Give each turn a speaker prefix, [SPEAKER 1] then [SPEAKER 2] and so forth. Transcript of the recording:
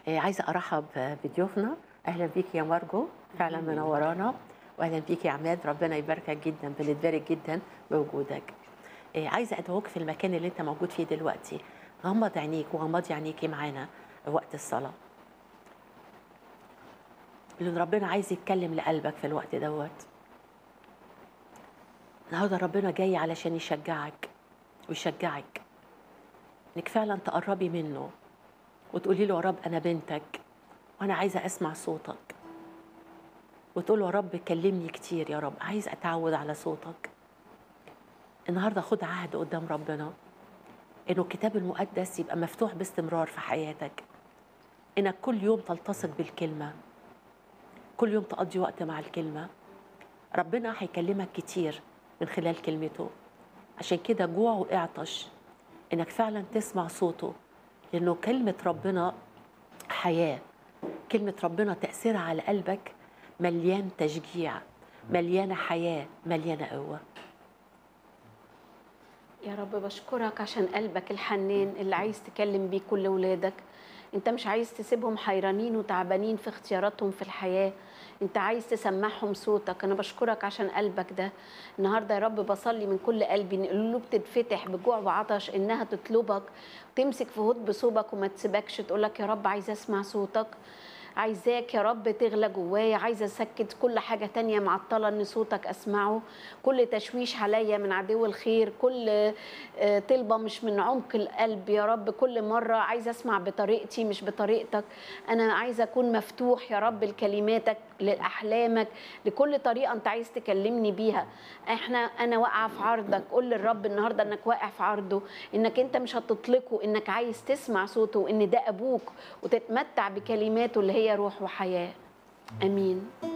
[SPEAKER 1] آه، عايزه ارحب بضيوفنا اهلا بيك يا مارجو فعلا منورانا واهلا بيك يا عماد ربنا يباركك جدا بنتبارك جدا بوجودك آه، عايزه ادعوك في المكان اللي انت موجود فيه دلوقتي غمض عينيك وغمضي عينيكي معانا وقت الصلاه لان ربنا عايز يتكلم لقلبك في الوقت دوت النهارده ربنا جاي علشان يشجعك ويشجعك انك فعلا تقربي منه وتقولي له يا رب انا بنتك وانا عايزه اسمع صوتك وتقول له يا رب كلمني كتير يا رب عايز اتعود على صوتك النهارده خد عهد قدام ربنا انه الكتاب المقدس يبقى مفتوح باستمرار في حياتك انك كل يوم تلتصق بالكلمه كل يوم تقضي وقت مع الكلمه ربنا هيكلمك كتير من خلال كلمته عشان كده جوع واعطش انك فعلا تسمع صوته لانه كلمه ربنا حياه كلمه ربنا تاثيرها على قلبك مليان تشجيع مليانه حياه مليانه قوه
[SPEAKER 2] يا رب بشكرك عشان قلبك الحنان اللي عايز تكلم بيه كل ولادك انت مش عايز تسيبهم حيرانين وتعبانين في اختياراتهم في الحياة انت عايز تسمعهم صوتك انا بشكرك عشان قلبك ده النهاردة يا رب بصلي من كل قلبي ان القلوب تتفتح بجوع وعطش انها تطلبك وتمسك في هود بصوبك وما تسيبكش تقولك يا رب عايزة اسمع صوتك عايزاك يا رب تغلى جوايا عايزه اسكت كل حاجه تانية معطله ان صوتك اسمعه كل تشويش عليا من عدو الخير كل آه، طلبه مش من عمق القلب يا رب كل مره عايزه اسمع بطريقتي مش بطريقتك انا عايزه اكون مفتوح يا رب لكلماتك لاحلامك لكل طريقه انت عايز تكلمني بيها احنا انا واقعه في عرضك قول للرب النهارده انك واقع في عرضه انك انت مش هتطلقه انك عايز تسمع صوته وان ده ابوك وتتمتع بكلماته اللي هي روح وحياه امين